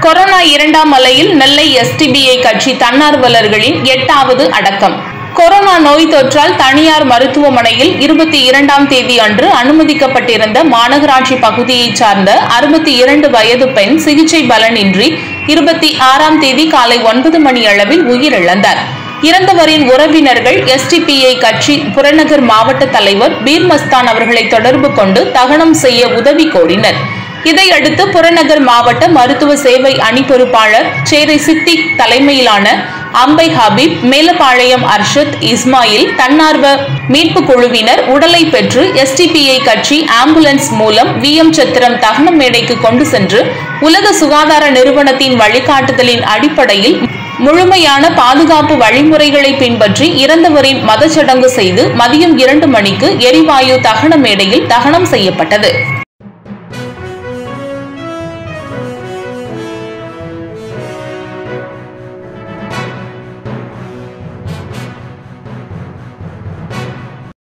corona இரண்டாம் அலையில் நெல்லை SDPI கட்சி தன்னார்வலர்களின் எட்டாவது அடக்கம் கொரோனா நோய் தொற்றால் தனியார் மருத்துவமனையில் இருபத்தி இரண்டாம் தேதி அன்று அனுமதிக்கப்பட்டிருந்த மாநகராட்சி பகுதியைச் சார்ந்த அறுபத்தி இரண்டு வயது பெண் சிகிச்சை பலனின்றி இருபத்தி ஆறாம் தேதி காலை ஒன்பது மணி அளவில் உயிரிழந்தார் இறந்தவரின் உறவினர்கள் எஸ்டிபிஐ கட்சி புறநகர் மாவட்ட தலைவர் பீர் மஸ்தான் அவர்களை தொடர்பு கொண்டு தகனம் செய்ய உதவி கோரினர் இதையடுத்து புறநகர் மாவட்ட மருத்துவ சேவை அணி பொறுப்பாளர் சேரை சித்திக் தலைமையிலான அம்பை ஹபீப் மேலப்பாளையம் அர்ஷத் இஸ்மாயில் தன்னார்வ மீட்பு குழுவினர் உடலை பெற்று எஸ்டிபிஐ கட்சி ஆம்புலன்ஸ் மூலம் வி எம் சத்திரம் தகன மேடைக்கு கொண்டு சென்று உலக சுகாதார நிறுவனத்தின் வழிகாட்டுதலின் அடிப்படையில் முழுமையான பாதுகாப்பு வழிமுறைகளை பின்பற்றி இறந்தவரின் மதச்சடங்கு செய்து மதியம் இரண்டு மணிக்கு எரிவாயு தகன மேடையில் தகனம் செய்யப்பட்டது